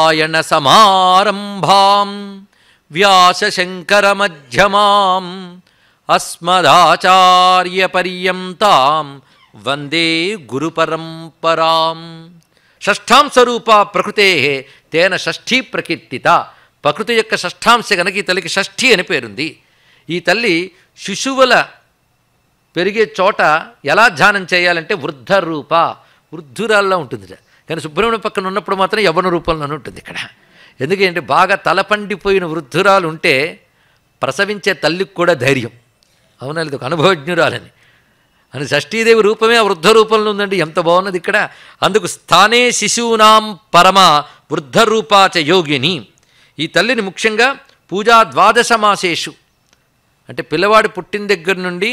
నారాయణ సమారంభాం వ్యాసశంకరమధ్యమాం అస్మదాచార్యపర్యంతాం వందే గురుపరంపరాం షష్ఠాం స్వరూప ప్రకృతే తేన షష్ఠీ ప్రకీర్తిత ప్రకృతి యొక్క షష్ఠాంశ గనక ఈ తల్లికి షష్ఠి అని పేరుంది ఈ తల్లి శిశువుల పెరిగే చోట ఎలా ధ్యానం చేయాలంటే వృద్ధ రూప వృద్ధురాల్లో ఉంటుంది కానీ సుబ్రహ్మణ్యం పక్కన ఉన్నప్పుడు మాత్రం యవన రూపంలోనే ఉంటుంది ఇక్కడ ఎందుకంటే బాగా తలపండిపోయిన వృద్ధురాలు ఉంటే ప్రసవించే తల్లికి కూడా ధైర్యం అవునా లేదు ఒక అనుభవజ్ఞురాలని అని షష్ఠీదేవి రూపమే ఆ వృద్ధ రూపంలో ఉందండి ఎంత బాగున్నది ఇక్కడ అందుకు స్థానే శిశూనాం పరమ వృద్ధ రూపాచ యోగిని ఈ తల్లిని ముఖ్యంగా పూజా ద్వాదశ మాసేషు అంటే పిల్లవాడు పుట్టిన దగ్గర నుండి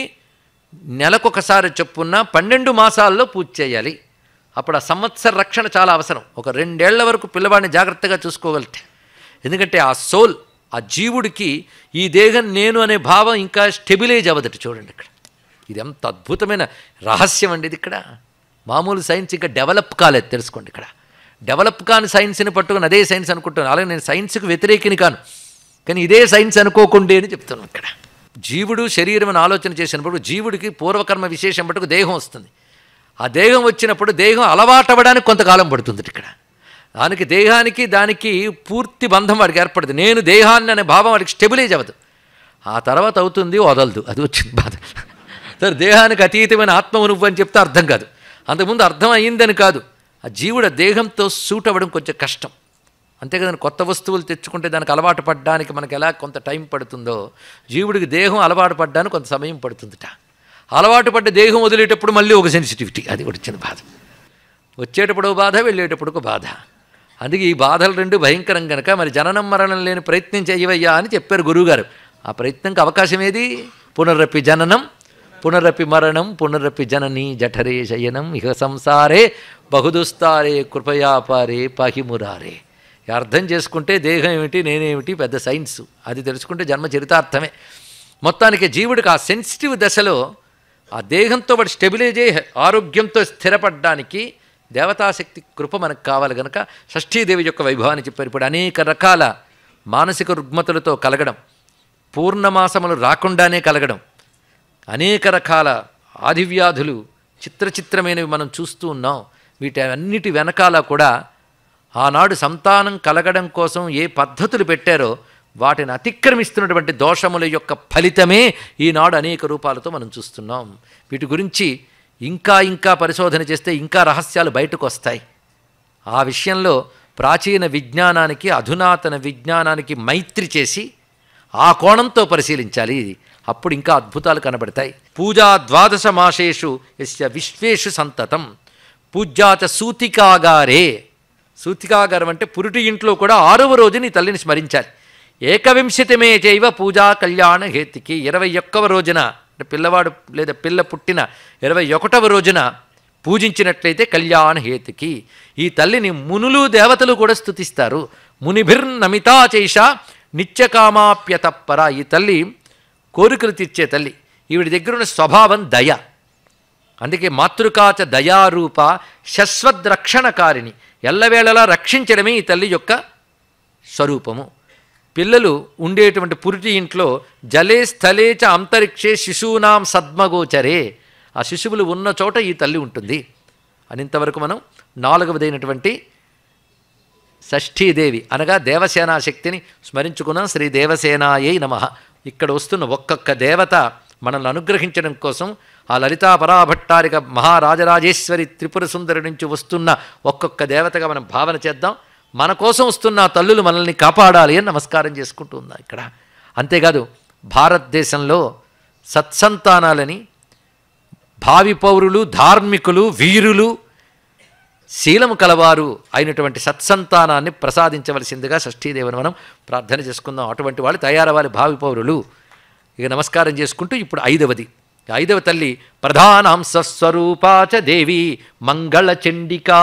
నెలకొకసారి చొప్పున పన్నెండు మాసాల్లో పూజ చేయాలి అప్పుడు ఆ సంవత్సర రక్షణ చాలా అవసరం ఒక రెండేళ్ల వరకు పిల్లవాడిని జాగ్రత్తగా చూసుకోగలితే ఎందుకంటే ఆ సోల్ ఆ జీవుడికి ఈ దేహం నేను అనే భావం ఇంకా స్టెబిలైజ్ అవ్వదట చూడండి ఇక్కడ ఇది ఎంత అద్భుతమైన రహస్యం అండి ఇది ఇక్కడ మామూలు సైన్స్ ఇంకా డెవలప్ కాలేదు తెలుసుకోండి ఇక్కడ డెవలప్ కాని సైన్స్ని పట్టుకుని అదే సైన్స్ అనుకుంటున్నాను అలాగే నేను సైన్స్కి వ్యతిరేకిని కాను కానీ ఇదే సైన్స్ అనుకోకుండే అని చెప్తున్నాను ఇక్కడ జీవుడు శరీరం అని ఆలోచన చేసినప్పుడు జీవుడికి పూర్వకర్మ విశేషం పట్టుకు దేహం వస్తుంది ఆ దేహం వచ్చినప్పుడు దేహం అలవాటవ్వడానికి కొంతకాలం పడుతుంది ఇక్కడ దానికి దేహానికి దానికి పూర్తి బంధం వాడికి ఏర్పడుతుంది నేను దేహాన్ని అనే భావం వాడికి స్టెబిలైజ్ అవ్వదు ఆ తర్వాత అవుతుంది వదలదు అది వచ్చింది బాధ సరే దేహానికి అతీతమైన ఆత్మ నువ్వు అని చెప్తే అర్థం కాదు అంతకుముందు అర్థం అయ్యిందని కాదు ఆ జీవుడు ఆ దేహంతో సూట్ అవ్వడం కొంచెం కష్టం అంతేకాదని కొత్త వస్తువులు తెచ్చుకుంటే దానికి అలవాటు పడడానికి మనకి ఎలా కొంత టైం పడుతుందో జీవుడికి దేహం అలవాటు పడడానికి కొంత సమయం పడుతుందిట అలవాటు పడ్డ దేహం వదిలేటప్పుడు మళ్ళీ ఒక సెన్సిటివిటీ అది ఒకటి వచ్చిన బాధ వచ్చేటప్పుడు ఒక బాధ వెళ్ళేటప్పుడు ఒక బాధ అందుకే ఈ బాధలు రెండు భయంకరం కనుక మరి జననం మరణం లేని ప్రయత్నం చేయవయ్యా అని చెప్పారు గురువుగారు ఆ ప్రయత్నంకి అవకాశం ఏది పునరపి జననం పునరపి మరణం పునరపి జనని జఠరే శయనం ఇహ సంసారే బహుదుస్తారే కృపయాపారే పాహిమురారే ఈ అర్థం చేసుకుంటే దేహం ఏమిటి నేనేమిటి పెద్ద సైన్స్ అది తెలుసుకుంటే జన్మ చరితార్థమే మొత్తానికి జీవుడికి ఆ సెన్సిటివ్ దశలో ఆ దేహంతో వాడు స్టెబిలైజ్ అయ్యి ఆరోగ్యంతో స్థిరపడడానికి దేవతాశక్తి కృప మనకు కావాలి కనుక షష్ఠీదేవి యొక్క వైభవాన్ని చెప్పారు ఇప్పుడు అనేక రకాల మానసిక రుగ్మతలతో కలగడం పూర్ణమాసములు రాకుండానే కలగడం అనేక రకాల ఆదివ్యాధులు చిత్రచిత్రమైనవి మనం చూస్తూ ఉన్నాం వీటి అన్నిటి వెనకాల కూడా ఆనాడు సంతానం కలగడం కోసం ఏ పద్ధతులు పెట్టారో వాటిని అతిక్రమిస్తున్నటువంటి దోషముల యొక్క ఫలితమే ఈనాడు అనేక రూపాలతో మనం చూస్తున్నాం వీటి గురించి ఇంకా ఇంకా పరిశోధన చేస్తే ఇంకా రహస్యాలు బయటకు వస్తాయి ఆ విషయంలో ప్రాచీన విజ్ఞానానికి అధునాతన విజ్ఞానానికి మైత్రి చేసి ఆ కోణంతో పరిశీలించాలి అప్పుడు ఇంకా అద్భుతాలు కనబడతాయి పూజా ద్వాదశ మాసేషు యస్య విశ్వేషు సంతతం పూజ్యాచ సూతికాగారే సూతికాగారం అంటే పురుటి ఇంట్లో కూడా ఆరవ రోజుని ఈ తల్లిని స్మరించాలి ఏకవింశతిమే చైవ పూజా కళ్యాణ హేతికి ఇరవై ఒక్కవ రోజున అంటే పిల్లవాడు లేదా పిల్ల పుట్టిన ఇరవై ఒకటవ రోజున పూజించినట్లయితే కళ్యాణ హేతుకి ఈ తల్లిని మునులు దేవతలు కూడా స్తుతిస్తారు మునిభిర్నమితా చైష నిత్యకామాప్యతప్పర ఈ తల్లి కోరికలు తీర్చే తల్లి ఈవిడి దగ్గర ఉన్న స్వభావం దయ అందుకే మాతృకాచ దయారూప శశ్వద్రక్షణకారిణి ఎల్లవేళలా రక్షించడమే ఈ తల్లి యొక్క స్వరూపము పిల్లలు ఉండేటువంటి పురిటి ఇంట్లో జలే స్థలే చ అంతరిక్షే శిశూనాం సద్మగోచరే ఆ శిశువులు ఉన్న చోట ఈ తల్లి ఉంటుంది అని ఇంతవరకు మనం నాలుగవదైనటువంటి షష్ఠీదేవి అనగా దేవసేనా శక్తిని స్మరించుకున్నాం శ్రీ దేవసేనాయై నమ ఇక్కడ వస్తున్న ఒక్కొక్క దేవత మనల్ని అనుగ్రహించడం కోసం ఆ లలితా పరాభట్టారిక మహారాజరాజేశ్వరి త్రిపుర సుందరి నుంచి వస్తున్న ఒక్కొక్క దేవతగా మనం భావన చేద్దాం మన కోసం వస్తున్న ఆ తల్లులు మనల్ని కాపాడాలి అని నమస్కారం చేసుకుంటూ ఉందాం ఇక్కడ అంతేకాదు భారతదేశంలో సత్సంతానాలని భావి పౌరులు ధార్మికులు వీరులు శీలము కలవారు అయినటువంటి సత్సంతానాన్ని ప్రసాదించవలసిందిగా షష్ఠీదేవిని మనం ప్రార్థన చేసుకుందాం అటువంటి వాళ్ళు తయారవ్వాలి భావి పౌరులు ఇక నమస్కారం చేసుకుంటూ ఇప్పుడు ఐదవది ఐదవ తల్లి ప్రధానాంశ స్వరూపాచ దేవి మంగళ చండికా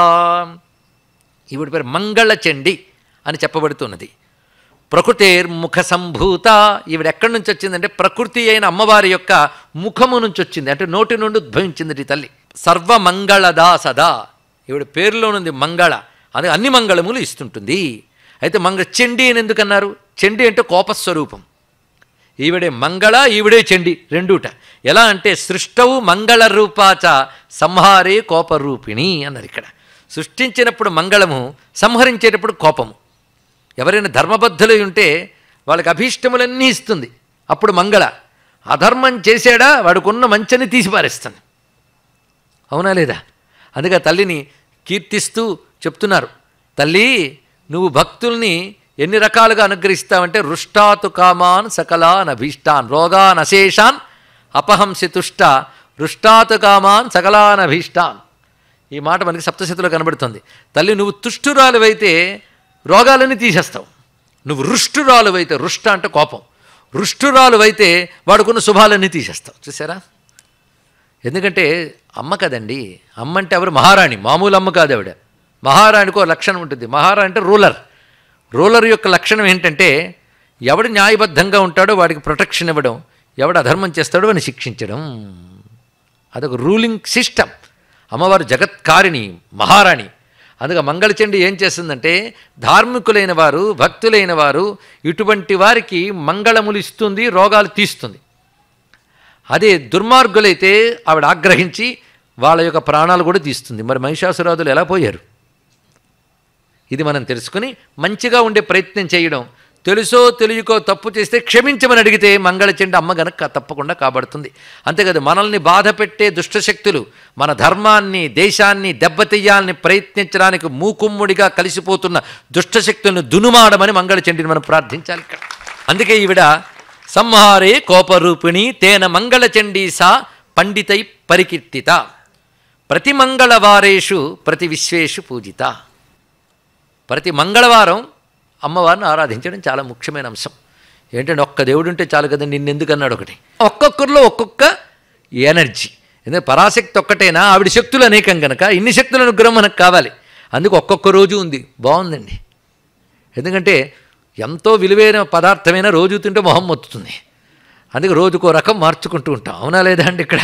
ఈవిడ పేరు మంగళ చండి అని చెప్పబడుతున్నది ప్రకృతేర్ముఖ సంభూత ఈవిడ ఎక్కడి నుంచి వచ్చిందంటే ప్రకృతి అయిన అమ్మవారి యొక్క ముఖము నుంచి వచ్చింది అంటే నోటి నుండి ఉద్భవించింది ఈ తల్లి సర్వమంగళదా సదా ఈవిడ పేరులో ఉంది మంగళ అది అన్ని మంగళములు ఇస్తుంటుంది అయితే మంగ చండి అని ఎందుకన్నారు చండి అంటే కోపస్వరూపం ఈవిడే మంగళ ఈవిడే చండి రెండూట ఎలా అంటే సృష్టవు మంగళ రూపాచ సంహారే కోపరూపిణి అన్నారు ఇక్కడ సృష్టించినప్పుడు మంగళము సంహరించేటప్పుడు కోపము ఎవరైనా ధర్మబద్ధులై ఉంటే వాళ్ళకి అభీష్టములన్నీ ఇస్తుంది అప్పుడు మంగళ అధర్మం చేశాడా వాడికున్న మంచని తీసి పారేస్తుంది అవునా లేదా అందుకే తల్లిని కీర్తిస్తూ చెప్తున్నారు తల్లి నువ్వు భక్తుల్ని ఎన్ని రకాలుగా అనుగ్రహిస్తావంటే రుష్టాతు కామాన్ సకలాన్ అభీష్టాన్ రోగాన్ అశేషాన్ అపహంసి తుష్ట రుష్టాతు కామాన్ సకలాన్ అభీష్టాన్ ఈ మాట మనకి సప్తశతిలో కనబడుతుంది తల్లి నువ్వు తుష్టురాలువైతే రోగాలన్నీ తీసేస్తావు నువ్వు రుష్టురాలువైతే రుష్ట అంటే కోపం రుష్టురాలువైతే వాడుకున్న శుభాలన్నీ తీసేస్తావు చూసారా ఎందుకంటే అమ్మ కదండి అమ్మ అంటే ఎవరు మహారాణి మామూలు అమ్మ కాదు ఆవిడ మహారాణికో లక్షణం ఉంటుంది మహారాణి అంటే రూలర్ రూలర్ యొక్క లక్షణం ఏంటంటే ఎవడు న్యాయబద్ధంగా ఉంటాడో వాడికి ప్రొటెక్షన్ ఇవ్వడం ఎవడు అధర్మం చేస్తాడో వాడిని శిక్షించడం అదొక రూలింగ్ సిస్టమ్ అమ్మవారు జగత్కారిణి మహారాణి అందుకే మంగళచండి ఏం చేస్తుందంటే ధార్మికులైన వారు భక్తులైన వారు ఇటువంటి వారికి మంగళములు ఇస్తుంది రోగాలు తీస్తుంది అదే దుర్మార్గులైతే ఆవిడ ఆగ్రహించి వాళ్ళ యొక్క ప్రాణాలు కూడా తీస్తుంది మరి మహిషాసురాదులు ఎలా పోయారు ఇది మనం తెలుసుకుని మంచిగా ఉండే ప్రయత్నం చేయడం తెలుసో తెలియకో తప్పు చేస్తే క్షమించమని అడిగితే మంగళచెండి అమ్మ గనక తప్పకుండా కాబడుతుంది అంతేకాదు మనల్ని బాధ పెట్టే దుష్టశక్తులు మన ధర్మాన్ని దేశాన్ని దెబ్బతీయాలని ప్రయత్నించడానికి మూకుమ్ముడిగా కలిసిపోతున్న దుష్టశక్తులను దునుమాడమని మంగళచండిని మనం ప్రార్థించాలి ఇక్కడ అందుకే ఈవిడ సంహారే కోపరూపిణి తేన మంగళచండీ సా పండితై పరికీర్తిత ప్రతి మంగళవారేషు ప్రతి విశ్వేషు పూజిత ప్రతి మంగళవారం అమ్మవారిని ఆరాధించడం చాలా ముఖ్యమైన అంశం ఏంటంటే ఒక్క దేవుడు ఉంటే చాలు కదా నిన్నెందుకు అన్నాడు ఒకటి ఒక్కొక్కరిలో ఒక్కొక్క ఎనర్జీ ఎందుకంటే పరాశక్తి ఒక్కటేనా ఆవిడ శక్తులు అనేకం కనుక ఇన్ని శక్తుల అనుగ్రహం మనకు కావాలి అందుకు ఒక్కొక్క రోజు ఉంది బాగుందండి ఎందుకంటే ఎంతో విలువైన పదార్థమైన రోజు తింటే మొహం మొత్తుతుంది అందుకే రోజుకో రకం మార్చుకుంటూ ఉంటాం అవునా లేదా అండి ఇక్కడ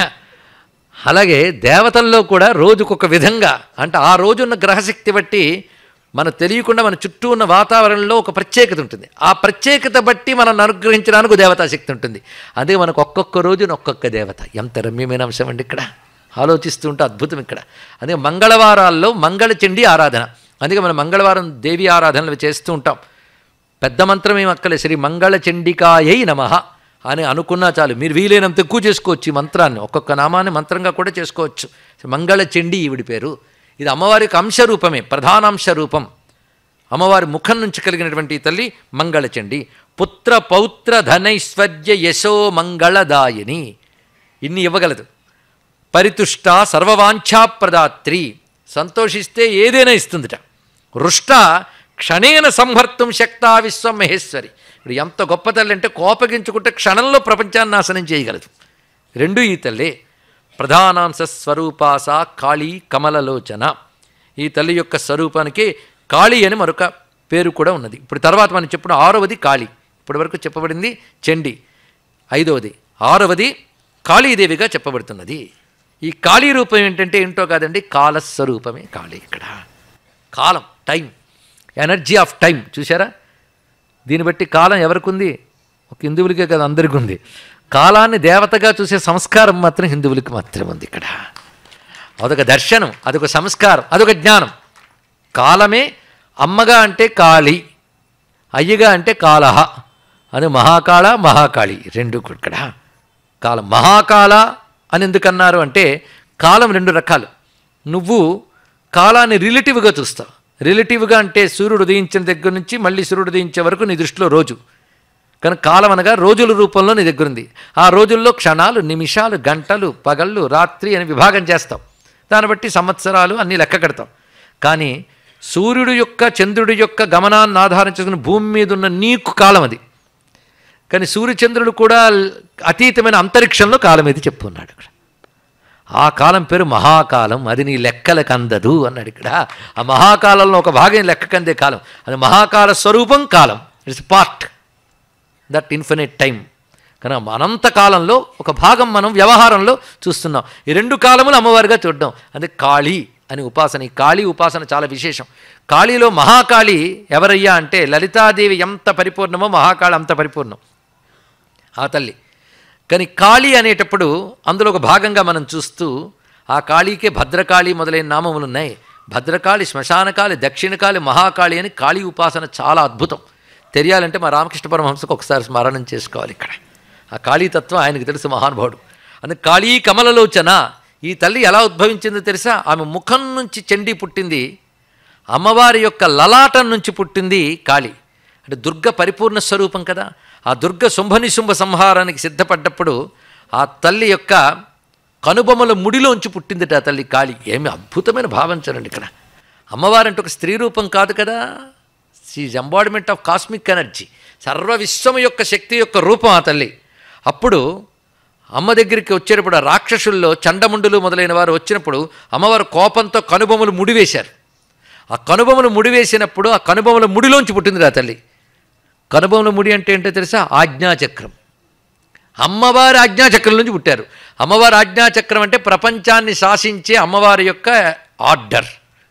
అలాగే దేవతల్లో కూడా రోజుకొక విధంగా అంటే ఆ రోజున్న గ్రహశక్తి బట్టి మన తెలియకుండా మన చుట్టూ ఉన్న వాతావరణంలో ఒక ప్రత్యేకత ఉంటుంది ఆ ప్రత్యేకత బట్టి మనం అనుగ్రహించడానికి దేవతాశక్తి ఉంటుంది అదే మనకు ఒక్కొక్క రోజున ఒక్కొక్క దేవత ఎంత రమ్యమైన అంశం అండి ఇక్కడ ఆలోచిస్తూ ఉంటే అద్భుతం ఇక్కడ అందుకే మంగళవారాల్లో మంగళచండి ఆరాధన అందుకే మనం మంగళవారం దేవి ఆరాధనలు చేస్తూ ఉంటాం పెద్ద మంత్రం ఏం అక్కలే శ్రీ మంగళ చండికాయై నమ అని అనుకున్నా చాలు మీరు వీలైనంత ఎక్కువ చేసుకోవచ్చు ఈ మంత్రాన్ని ఒక్కొక్క నామాన్ని మంత్రంగా కూడా చేసుకోవచ్చు మంగళ చండి ఈవిడి పేరు ఇది అమ్మవారికి అంశరూపమే ప్రధానాంశ రూపం అమ్మవారి ముఖం నుంచి కలిగినటువంటి ఈ తల్లి మంగళచండి పుత్ర పౌత్ర ధనైశ్వర్య యశో మంగళదాయిని ఇన్ని ఇవ్వగలదు పరితుష్ట సర్వవాంఛాప్రదాత్రి సంతోషిస్తే ఏదైనా ఇస్తుందిట రుష్ట క్షణేన సంహర్తం శక్తా విశ్వం మహేశ్వరి ఇప్పుడు ఎంత గొప్ప తల్లి అంటే కోపగించుకుంటే క్షణంలో ప్రపంచాన్ని నాశనం చేయగలదు రెండు ఈ తల్లే ప్రధానాంశ స్వరూపాస కాళీ కమలలోచన ఈ తల్లి యొక్క స్వరూపానికి కాళీ అని మరొక పేరు కూడా ఉన్నది ఇప్పుడు తర్వాత మనం చెప్పిన ఆరవది కాళీ ఇప్పటి వరకు చెప్పబడింది చండి ఐదవది ఆరవది కాళీదేవిగా చెప్పబడుతున్నది ఈ కాళీ రూపం ఏంటంటే ఏంటో కాదండి కాలస్వరూపమే కాళీ ఇక్కడ కాలం టైం ఎనర్జీ ఆఫ్ టైం చూసారా దీన్ని బట్టి కాలం ఎవరికి ఉంది ఒక హిందువులకే కదా అందరికీ ఉంది కాలాన్ని దేవతగా చూసే సంస్కారం మాత్రం హిందువులకి మాత్రమే ఉంది ఇక్కడ అదొక దర్శనం అదొక సంస్కారం అదొక జ్ఞానం కాలమే అమ్మగా అంటే కాళి అయ్యగా అంటే కాలహ అని మహాకాళ మహాకాళి రెండు ఇక్కడ కాలం మహాకాళ అని ఎందుకన్నారు అంటే కాలం రెండు రకాలు నువ్వు కాలాన్ని రిలేటివ్గా చూస్తావు రిలేటివ్గా అంటే సూర్యుడు ఉదయించిన దగ్గర నుంచి మళ్ళీ సూర్యుడు ఉదయించే వరకు నీ దృష్టిలో రోజు కానీ కాలం అనగా రోజుల రూపంలో నీ దగ్గర ఉంది ఆ రోజుల్లో క్షణాలు నిమిషాలు గంటలు పగళ్ళు రాత్రి అని విభాగం చేస్తాం దాన్ని బట్టి సంవత్సరాలు అన్నీ లెక్క కడతాం కానీ సూర్యుడు యొక్క చంద్రుడి యొక్క గమనాన్ని ఆధారం చేసుకుని భూమి మీద ఉన్న నీకు కాలం అది కానీ సూర్యచంద్రుడు కూడా అతీతమైన అంతరిక్షంలో కాలం ఇది చెప్పున్నాడు ఇక్కడ ఆ కాలం పేరు మహాకాలం అది నీ లెక్కలకు అందదు అన్నాడు ఇక్కడ ఆ మహాకాలంలో ఒక భాగం లెక్కకందే కాలం అది మహాకాల స్వరూపం కాలం it's part that infinite time కానీ అనంత కాలంలో ఒక భాగం మనం వ్యవహారంలో చూస్తున్నాం ఈ రెండు కాలములు అమ్మవారిగా చూడడం అదే కాళీ అని ఉపాసన ఈ కాళీ ఉపాసన చాలా విశేషం కాళీలో మహాకాళి ఎవరయ్యా అంటే లలితాదేవి ఎంత పరిపూర్ణమో మహాకాళి అంత పరిపూర్ణం ఆ తల్లి కానీ కాళీ అనేటప్పుడు అందులో ఒక భాగంగా మనం చూస్తూ ఆ కాళీకే భద్రకాళి మొదలైన నామములు ఉన్నాయి భద్రకాళి శ్మశానకాళి దక్షిణకాళి మహాకాళి అని కాళీ ఉపాసన చాలా అద్భుతం తెలియాలంటే మా రామకృష్ణ పరమహంసకు ఒకసారి స్మరణం చేసుకోవాలి ఇక్కడ ఆ కాళీతత్వం ఆయనకు తెలుసు మహానుభావుడు అందుకే కాళీ కమలలోచన ఈ తల్లి ఎలా ఉద్భవించిందో తెలుసా ఆమె ముఖం నుంచి చండీ పుట్టింది అమ్మవారి యొక్క లలాటం నుంచి పుట్టింది కాళి అంటే దుర్గ పరిపూర్ణ స్వరూపం కదా ఆ దుర్గ శుంభనిశుంభ సంహారానికి సిద్ధపడ్డప్పుడు ఆ తల్లి యొక్క కనుబొమ్మల ముడిలోంచి పుట్టిందిట ఆ తల్లి కాళి ఏమి అద్భుతమైన భావించండి ఇక్కడ అమ్మవారంటే ఒక స్త్రీ రూపం కాదు కదా she's embodiment of cosmic energy సర్వ విశ్వం యొక్క శక్తి యొక్క రూపం ఆ తల్లి అప్పుడు అమ్మ దగ్గరికి వచ్చేటప్పుడు ఆ రాక్షసుల్లో చండముండులు మొదలైన వారు వచ్చినప్పుడు అమ్మవారు కోపంతో కనుబొమ్మలు ముడివేశారు ఆ కనుబొమ్మలు ముడివేసినప్పుడు ఆ కనుబొమ్మల ముడిలోంచి పుట్టింది ఆ తల్లి కనుబొమ్మల ముడి అంటే ఏంటో తెలుసా ఆజ్ఞాచక్రం అమ్మవారి ఆజ్ఞాచక్రం నుంచి పుట్టారు అమ్మవారి ఆజ్ఞాచక్రం అంటే ప్రపంచాన్ని శాసించే అమ్మవారి యొక్క ఆర్డర్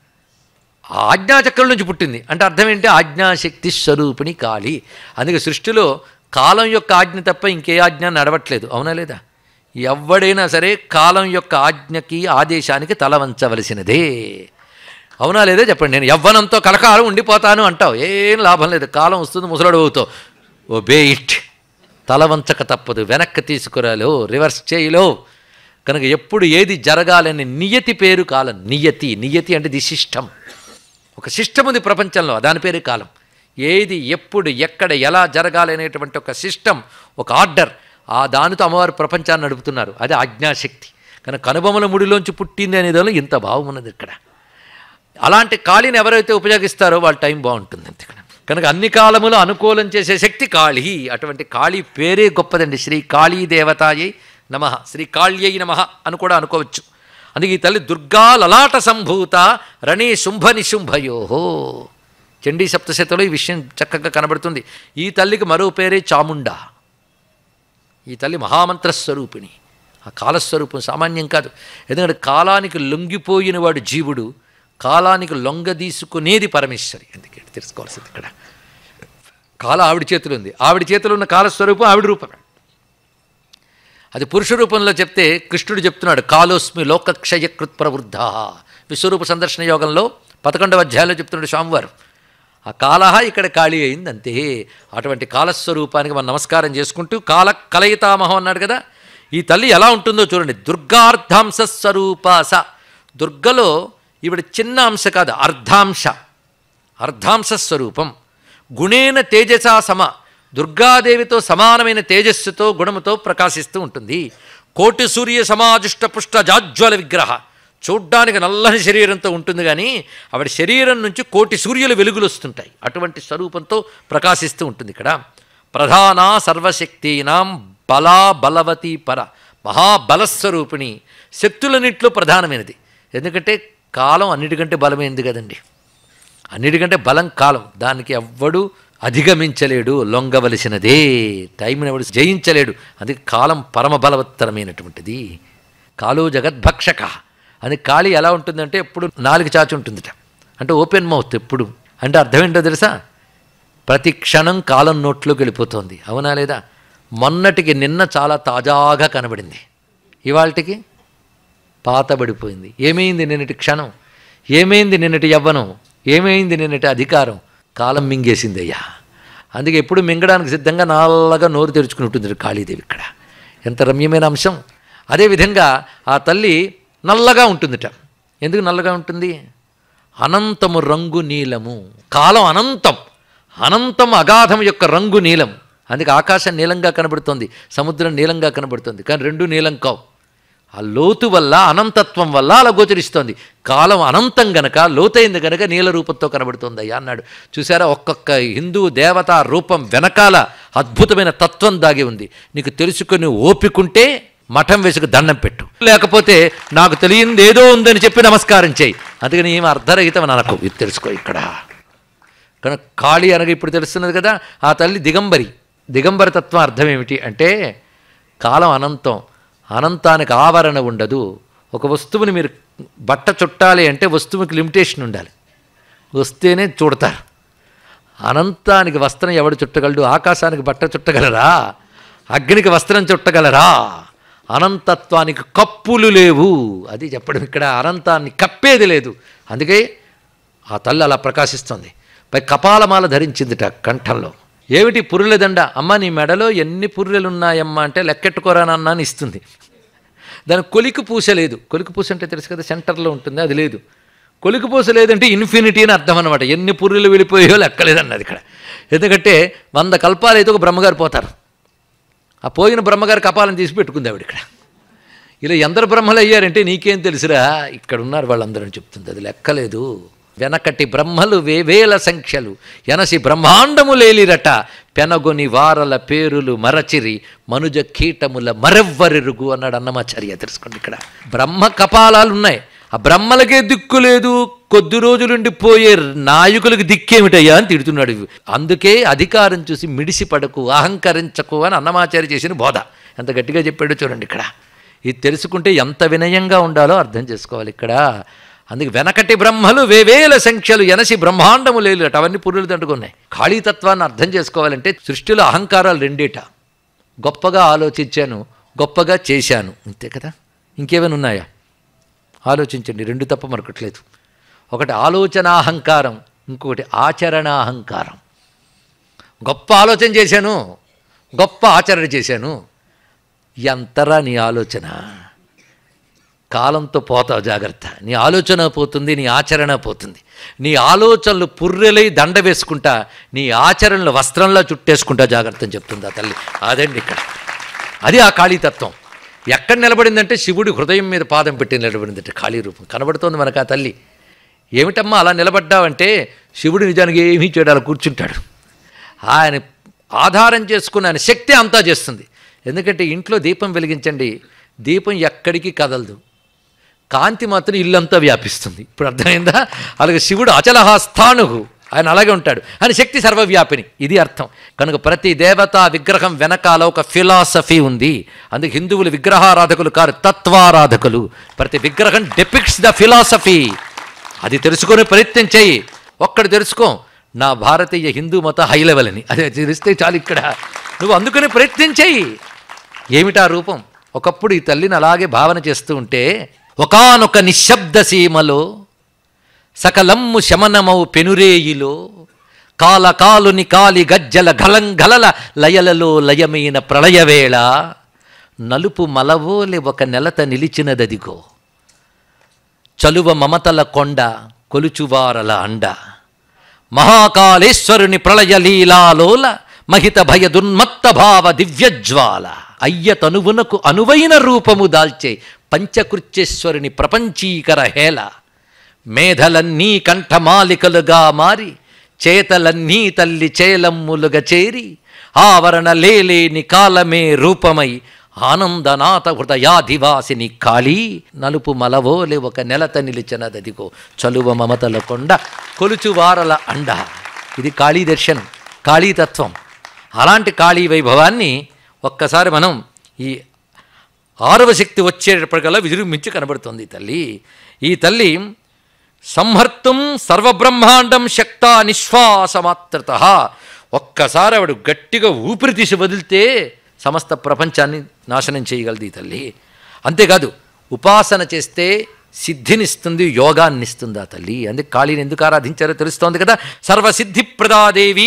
ఆ ఆజ్ఞాచక్రం నుంచి పుట్టింది అంటే అర్థం ఏంటి ఆజ్ఞాశక్తి స్వరూపిణి కాళి అందుకే సృష్టిలో కాలం యొక్క ఆజ్ఞ తప్ప ఇంకే ఆజ్ఞ నడవట్లేదు అవునా లేదా ఎవడైనా సరే కాలం యొక్క ఆజ్ఞకి ఆదేశానికి తల వంచవలసినదే అవునా లేదా చెప్పండి నేను యవ్వనంతో కలకాలం ఉండిపోతాను అంటావు ఏం లాభం లేదు కాలం వస్తుంది ముసలాడు అవుతావు ఓ బే ఇట్ తల వంచక తప్పదు వెనక్కి తీసుకురాలో రివర్స్ చేయలో కనుక ఎప్పుడు ఏది జరగాలని నియతి పేరు కాలం నియతి నియతి అంటే ది సిస్టమ్ ఒక సిస్టమ్ ఉంది ప్రపంచంలో దాని పేరే కాలం ఏది ఎప్పుడు ఎక్కడ ఎలా జరగాలి అనేటువంటి ఒక సిస్టమ్ ఒక ఆర్డర్ ఆ దానితో అమ్మవారు ప్రపంచాన్ని నడుపుతున్నారు అది ఆజ్ఞాశక్తి కనుక కనుబొమ్మల ముడిలోంచి పుట్టింది అనేదానిలో ఇంత భావం ఉన్నది ఇక్కడ అలాంటి కాళీని ఎవరైతే ఉపయోగిస్తారో వాళ్ళ టైం బాగుంటుంది అంతే ఇక్కడ కనుక అన్ని కాలములు అనుకూలం చేసే శక్తి కాళీ అటువంటి కాళీ పేరే గొప్పదండి శ్రీ కాళీ దేవతాయై నమ శ్రీ కాళ్యై నమ అని కూడా అనుకోవచ్చు అందుకే ఈ తల్లి దుర్గా లలాట సంభూత రణీ శుంభ నిశుంభయోహో చండీ సప్తశతిలో ఈ విషయం చక్కగా కనబడుతుంది ఈ తల్లికి మరో పేరే చాముండా ఈ తల్లి మహామంత్ర స్వరూపిణి ఆ కాలస్వరూపం సామాన్యం కాదు ఎందుకంటే కాలానికి లొంగిపోయిన వాడు జీవుడు కాలానికి లొంగదీసుకునేది పరమేశ్వరి అందుకే తెలుసుకోవాల్సింది ఇక్కడ కాల ఆవిడ చేతిలో ఉంది ఆవిడ చేతిలో ఉన్న కాలస్వరూపం ఆవిడ రూపమే అది పురుష రూపంలో చెప్తే కృష్ణుడు చెప్తున్నాడు కాలోస్మి లోకక్షయకృత్ ప్రవృద్ధ విశ్వరూప సందర్శన యోగంలో పదకొండవ అధ్యాయంలో చెప్తున్నాడు స్వామివారు ఆ కాలహ ఇక్కడ ఖాళీ అయింది అంతే అటువంటి కాలస్వరూపానికి మనం నమస్కారం చేసుకుంటూ కాల కలయితామహం అన్నాడు కదా ఈ తల్లి ఎలా ఉంటుందో చూడండి దుర్గార్ధాంశ స్వరూపాస దుర్గలో ఈవిడ చిన్న అంశ కాదు అర్ధాంశ అర్ధాంశ స్వరూపం గుణేన తేజసా సమ దుర్గాదేవితో సమానమైన తేజస్సుతో గుణముతో ప్రకాశిస్తూ ఉంటుంది కోటి సూర్య సమాజుష్ట పుష్ట జాజ్వల విగ్రహ చూడ్డానికి నల్లని శరీరంతో ఉంటుంది కానీ ఆవిడ శరీరం నుంచి కోటి సూర్యుల వెలుగులు వస్తుంటాయి అటువంటి స్వరూపంతో ప్రకాశిస్తూ ఉంటుంది ఇక్కడ ప్రధాన సర్వశక్తీనాం బలా బలవతి పర మహాబలస్వరూపిణి శక్తులన్నింటిలో ప్రధానమైనది ఎందుకంటే కాలం అన్నిటికంటే బలమైనది కదండి అన్నిటికంటే బలం కాలం దానికి ఎవ్వడు అధిగమించలేడు లొంగవలసినదే టైంని ఎవడు జయించలేడు అందుకే కాలం పరమ బలవత్తరమైనటువంటిది కాలో జగద్భక్షక అని కాళి ఎలా ఉంటుందంటే ఎప్పుడు నాలుగు చాచి ఉంటుందిట అంటే ఓపెన్ మౌత్ ఎప్పుడు అంటే అర్థం ఏంటో తెలుసా ప్రతి క్షణం కాలం నోట్లోకి వెళ్ళిపోతుంది అవునా లేదా మొన్నటికి నిన్న చాలా తాజాగా కనబడింది ఇవాళకి పాతబడిపోయింది ఏమైంది నిన్నటి క్షణం ఏమైంది నిన్నటి యవ్వనం ఏమైంది నిన్నటి అధికారం కాలం మింగేసింది అయ్యా అందుకే ఎప్పుడు మింగడానికి సిద్ధంగా నల్లగా నోరు తెరుచుకుని ఉంటుంది కాళీదేవి ఇక్కడ ఎంత రమ్యమైన అంశం అదేవిధంగా ఆ తల్లి నల్లగా ఉంటుందిట ఎందుకు నల్లగా ఉంటుంది అనంతము రంగు నీలము కాలం అనంతం అనంతం అగాధం యొక్క రంగు నీలం అందుకే ఆకాశం నీలంగా కనబడుతుంది సముద్రం నీలంగా కనబడుతుంది కానీ రెండు నీలం కావు ఆ లోతు వల్ల అనంతత్వం వల్ల అలా గోచరిస్తోంది కాలం అనంతం గనక లోతైంది గనక నీల రూపంతో కనబడుతుంది అయ్యా అన్నాడు చూసారా ఒక్కొక్క హిందూ దేవత రూపం వెనకాల అద్భుతమైన తత్వం దాగి ఉంది నీకు తెలుసుకొని ఓపికంటే మఠం వేసుకు దండం పెట్టు లేకపోతే నాకు తెలియంది ఏదో ఉందని చెప్పి నమస్కారం చేయి అందుకని ఏమి అర్ధరహితం అనకు ఇది తెలుసుకో ఇక్కడ కనుక కాళీ అనగా ఇప్పుడు తెలుస్తున్నది కదా ఆ తల్లి దిగంబరి దిగంబర తత్వం అర్థం ఏమిటి అంటే కాలం అనంతం అనంతానికి ఆవరణ ఉండదు ఒక వస్తువుని మీరు బట్ట చుట్టాలి అంటే వస్తువుకి లిమిటేషన్ ఉండాలి వస్తేనే చూడతారు అనంతానికి వస్త్రం ఎవడు చుట్టగలడు ఆకాశానికి బట్ట చుట్టగలరా అగ్నికి వస్త్రం చుట్టగలరా అనంతత్వానికి కప్పులు లేవు అది చెప్పడం ఇక్కడ అనంతాన్ని కప్పేది లేదు అందుకే ఆ తల్లి అలా ప్రకాశిస్తుంది పై కపాలమాల ధరించిందిట కంఠంలో ఏమిటి పుర్రెల దండ అమ్మ నీ మెడలో ఎన్ని పుర్రెలు ఉన్నాయమ్మా అంటే లెక్కెట్టుకోరానన్నా అని ఇస్తుంది దానికి కొలికి పూస లేదు కొలికి పూస అంటే తెలుసు కదా సెంటర్లో ఉంటుంది అది లేదు కొలికి పూస లేదంటే ఇన్ఫినిటీ అని అర్థం అనమాట ఎన్ని పుర్రెలు వెళ్ళిపోయో లెక్కలేదన్నది ఇక్కడ ఎందుకంటే వంద కల్పాలు అయితే ఒక బ్రహ్మగారు పోతారు ఆ పోయిన బ్రహ్మగారి కపాలను తీసి పెట్టుకుంది ఆవిడ ఇక్కడ ఇలా ఎందరు బ్రహ్మలు అయ్యారంటే నీకేం తెలుసురా ఇక్కడ ఉన్నారు వాళ్ళందరూ అని చెప్తుంది అది లెక్కలేదు వెనకటి బ్రహ్మలు వేవేల సంఖ్యలు ఎనసి బ్రహ్మాండము లేలిరట పెనగొని వారల పేరులు మరచిరి మనుజ కీటముల మరెవ్వరెరుగు అన్నాడు అన్నమాచార్య తెలుసుకోండి ఇక్కడ బ్రహ్మ కపాలాలు ఉన్నాయి ఆ బ్రహ్మలకే దిక్కు లేదు కొద్ది రోజులుండి పోయే నాయకులకు దిక్కేమిటయ్యా అని తిడుతున్నాడు అందుకే అధికారం చూసి మిడిసి పడకు అహంకరించకు అని అన్నమాచార్య చేసిన బోధ ఎంత గట్టిగా చెప్పాడో చూడండి ఇక్కడ ఇది తెలుసుకుంటే ఎంత వినయంగా ఉండాలో అర్థం చేసుకోవాలి ఇక్కడ అందుకే వెనకటి బ్రహ్మలు వేవేల సంఖ్యలు ఎనసి బ్రహ్మాండము లేదు అట అవన్నీ పురులు దండుకున్నాయి ఖాళీతత్వాన్ని అర్థం చేసుకోవాలంటే సృష్టిలో అహంకారాలు రెండేట గొప్పగా ఆలోచించాను గొప్పగా చేశాను అంతే కదా ఇంకేమైనా ఉన్నాయా ఆలోచించండి రెండు తప్ప మరొకట్లేదు ఒకటి ఆలోచనాహంకారం ఇంకొకటి ఆచరణాహంకారం గొప్ప ఆలోచన చేశాను గొప్ప ఆచరణ చేశాను ఎంతరా నీ ఆలోచన కాలంతో పోతావు జాగ్రత్త నీ ఆలోచన పోతుంది నీ ఆచరణ పోతుంది నీ ఆలోచనలు పుర్రెలై దండ వేసుకుంటా నీ ఆచరణలు వస్త్రంలా చుట్టేసుకుంటా జాగ్రత్త అని చెప్తుంది ఆ తల్లి అదండి ఇక్కడ అది ఆ కాళీతత్వం ఎక్కడ నిలబడిందంటే శివుడి హృదయం మీద పాదం పెట్టి నిలబడిందంటే ఖాళీ రూపం కనబడుతోంది మనకు ఆ తల్లి ఏమిటమ్మా అలా నిలబడ్డావంటే శివుడు నిజానికి ఏమీ చేయడు అలా కూర్చుంటాడు ఆయన ఆధారం చేసుకున్న ఆయన శక్తి అంతా చేస్తుంది ఎందుకంటే ఇంట్లో దీపం వెలిగించండి దీపం ఎక్కడికి కదలదు కాంతి మాత్రం ఇల్లంతా వ్యాపిస్తుంది ఇప్పుడు అర్థమైందా అలాగే శివుడు అచలహస్థాణువు ఆయన అలాగే ఉంటాడు ఆయన శక్తి సర్వవ్యాపిని ఇది అర్థం కనుక ప్రతి దేవతా విగ్రహం వెనకాల ఒక ఫిలాసఫీ ఉంది అందుకే హిందువులు విగ్రహారాధకులు కారు తత్వారాధకులు ప్రతి విగ్రహం డెపిక్ట్స్ ద ఫిలాసఫీ అది తెలుసుకునే ప్రయత్నం చేయి ఒక్కడు తెలుసుకో నా భారతీయ హిందూ మత హై లెవెల్ అని అది తెలిస్తే చాలు ఇక్కడ నువ్వు అందుకునే ప్రయత్నం చేయి ఏమిటా రూపం ఒకప్పుడు ఈ తల్లిని అలాగే భావన చేస్తూ ఉంటే ఒకానొక నిశ్శబ్ద సీమలో సకలమ్ము శమనమౌ పెనురేయిలో కాలకాలుని కాలి గజ్జల గలంగలల లయలలో లయమైన ప్రళయవేళ నలుపు మలవోలె ఒక నెలత నిలిచినదదిగో చలువ మమతల కొండ కొలుచువారల అండ మహాకాళేశ్వరుని ప్రళయ లీలాలోల మహిత భయ దున్మత్త భావ దివ్యజ్వాల అయ్య తనువునకు అనువైన రూపము దాల్చే పంచకృత్యేశ్వరుని ప్రపంచీకర హేళ మేధలన్నీ కంఠమాలికలుగా మారి చేతలన్నీ తల్లి చేలమ్ములుగా చేరి ఆవరణ లేలేని కాలమే రూపమై ఆనందనాథ హృదయాధివాసిని కాళీ నలుపు మలవోలే ఒక నెలత నిలిచినదదిగో చలువ మమతల కొండ కొలుచువారల అండ ఇది కాళీ దర్శనం కాళీతత్వం అలాంటి కాళీ వైభవాన్ని ఒక్కసారి మనం ఈ ఆరవ శక్తి వచ్చేటప్పటికల్లా విజృంభించి కనబడుతుంది ఈ తల్లి ఈ తల్లి సంహర్తం సర్వబ్రహ్మాండం శక్త నిశ్వాసమాత్రత ఒక్కసారి ఆవిడ గట్టిగా ఊపిరి తీసి వదిలితే సమస్త ప్రపంచాన్ని నాశనం చేయగలదు ఈ తల్లి అంతేకాదు ఉపాసన చేస్తే సిద్ధినిస్తుంది యోగాన్నిస్తుంది ఆ తల్లి అందుకే కాళీని ఎందుకు ఆరాధించారో తెలుస్తోంది కదా సర్వసిద్ధిప్రదాదేవి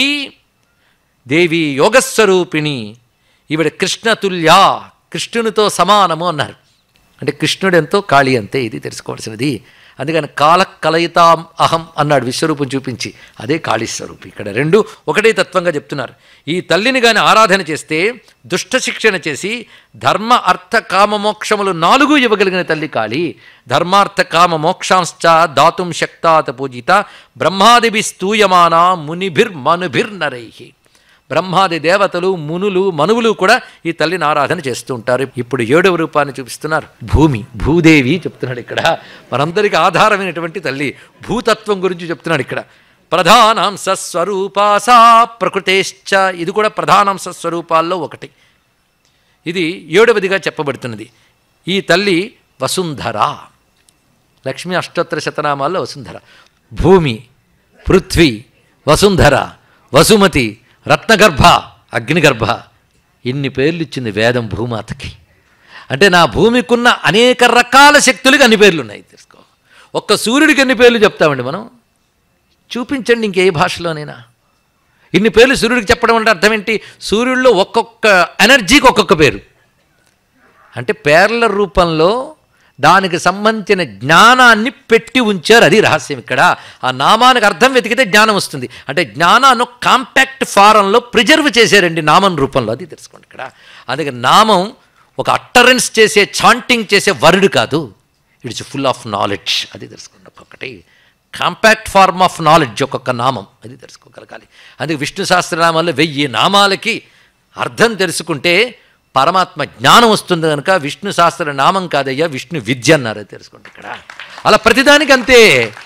దేవి యోగస్వరూపిణి ఈవిడ కృష్ణతుల్యా కృష్ణునితో సమానము అన్నారు అంటే కృష్ణుడు ఎంతో కాళీ అంతే ఇది తెలుసుకోవాల్సినది అందుకని కాల కలయితాం అహం అన్నాడు విశ్వరూపం చూపించి అదే కాళీస్వరూపి ఇక్కడ రెండు ఒకటే తత్వంగా చెప్తున్నారు ఈ తల్లిని కానీ ఆరాధన చేస్తే దుష్ట శిక్షణ చేసి ధర్మ అర్థ కామ మోక్షములు నాలుగు ఇవ్వగలిగిన తల్లి కాళీ ధర్మార్థ కామ మోక్షాంశ్చ దాతుం శక్తాత పూజిత బ్రహ్మాదిభి స్తూయమానా మునిభిర్ మనుభిర్ నరై బ్రహ్మాది దేవతలు మునులు మనువులు కూడా ఈ తల్లిని ఆరాధన చేస్తూ ఉంటారు ఇప్పుడు ఏడవ రూపాన్ని చూపిస్తున్నారు భూమి భూదేవి చెప్తున్నాడు ఇక్కడ మనందరికీ ఆధారమైనటువంటి తల్లి భూతత్వం గురించి చెప్తున్నాడు ఇక్కడ ప్రధానాంశ స్వరూపాసా ప్రకృతేశ్చ ఇది కూడా ప్రధానాంశ స్వరూపాల్లో ఒకటి ఇది ఏడవదిగా చెప్పబడుతున్నది ఈ తల్లి వసుంధర లక్ష్మీ అష్టోత్తర శతనామాల్లో వసుంధర భూమి పృథ్వీ వసుంధర వసుమతి రత్నగర్భ అగ్నిగర్భ ఇన్ని పేర్లు ఇచ్చింది వేదం భూమాతకి అంటే నా భూమికున్న అనేక రకాల శక్తులకి అన్ని పేర్లు ఉన్నాయి తెలుసుకో ఒక్క సూర్యుడికి ఎన్ని పేర్లు చెప్తామండి మనం చూపించండి ఇంకే భాషలోనైనా ఇన్ని పేర్లు సూర్యుడికి చెప్పడం అంటే అర్థం ఏంటి సూర్యుడిలో ఒక్కొక్క ఎనర్జీకి ఒక్కొక్క పేరు అంటే పేర్ల రూపంలో దానికి సంబంధించిన జ్ఞానాన్ని పెట్టి ఉంచారు అది రహస్యం ఇక్కడ ఆ నామానికి అర్థం వెతికితే జ్ఞానం వస్తుంది అంటే జ్ఞానాన్ని కాంపాక్ట్ ఫారంలో ప్రిజర్వ్ చేశారండి నామం రూపంలో అది తెలుసుకోండి ఇక్కడ అందుకే నామం ఒక అట్టరెన్స్ చేసే చాంటింగ్ చేసే వర్డ్ కాదు ఇట్స్ ఫుల్ ఆఫ్ నాలెడ్జ్ అది తెలుసుకోండి ఒక్కొక్కటి కాంపాక్ట్ ఫార్మ్ ఆఫ్ నాలెడ్జ్ ఒక్కొక్క నామం అది తెలుసుకోగలగాలి అందుకే విష్ణు సహస్రనామాల్లో వెయ్యి నామాలకి అర్థం తెలుసుకుంటే పరమాత్మ జ్ఞానం వస్తుంది కనుక విష్ణు సహస్ర నామం కాదయ్యా విష్ణు విద్య అన్నారు అది తెలుసుకోండి ఇక్కడ అలా ప్రతిదానికి అంతే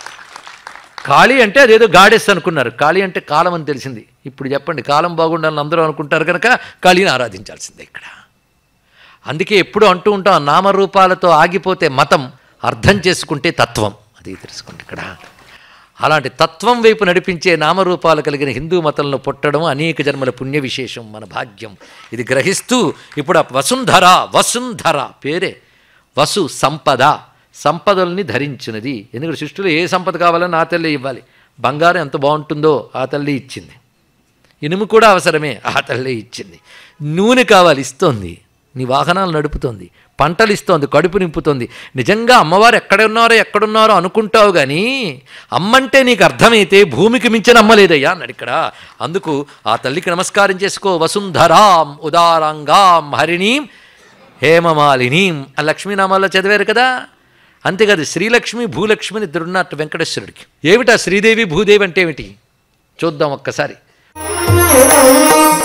కాళీ అంటే అదేదో గాడెస్ అనుకున్నారు కాళీ అంటే కాలం అని తెలిసింది ఇప్పుడు చెప్పండి కాలం బాగుండాలని అందరూ అనుకుంటారు కనుక కాళీని ఆరాధించాల్సిందే ఇక్కడ అందుకే ఎప్పుడు అంటూ ఉంటాం నామరూపాలతో ఆగిపోతే మతం అర్థం చేసుకుంటే తత్వం అది తెలుసుకోండి ఇక్కడ అలాంటి తత్వం వైపు నడిపించే నామరూపాలు కలిగిన హిందూ మతంలో పుట్టడం అనేక జన్మల పుణ్య విశేషం మన భాగ్యం ఇది గ్రహిస్తూ ఇప్పుడు ఆ వసుంధర వసుంధర పేరే వసు సంపద సంపదల్ని ధరించినది ఎందుకంటే సృష్టిలో ఏ సంపద కావాలని ఆ తల్లి ఇవ్వాలి బంగారం ఎంత బాగుంటుందో ఆ తల్లి ఇచ్చింది ఇనుము కూడా అవసరమే ఆ తల్లి ఇచ్చింది నూనె కావాలి ఇస్తోంది నీ వాహనాలు నడుపుతోంది పంటలు ఇస్తోంది కడుపు నింపుతోంది నిజంగా అమ్మవారు ఎక్కడున్నారో ఎక్కడున్నారో అనుకుంటావు కానీ అమ్మంటే నీకు అర్థమైతే భూమికి మించిన అమ్మలేదయ్యా అన్నాడు ఇక్కడ అందుకు ఆ తల్లికి నమస్కారం చేసుకో వసుంధరాం ఉదారంగాం హరిణీం హేమమాలినీం ఆ లక్ష్మీనామాల్లో చదివారు కదా అంతేకాదు శ్రీలక్ష్మి భూలక్ష్మిని ఇద్దరున్నట్టు వెంకటేశ్వరుడికి ఏమిటా శ్రీదేవి భూదేవి అంటే ఏమిటి చూద్దాం ఒక్కసారి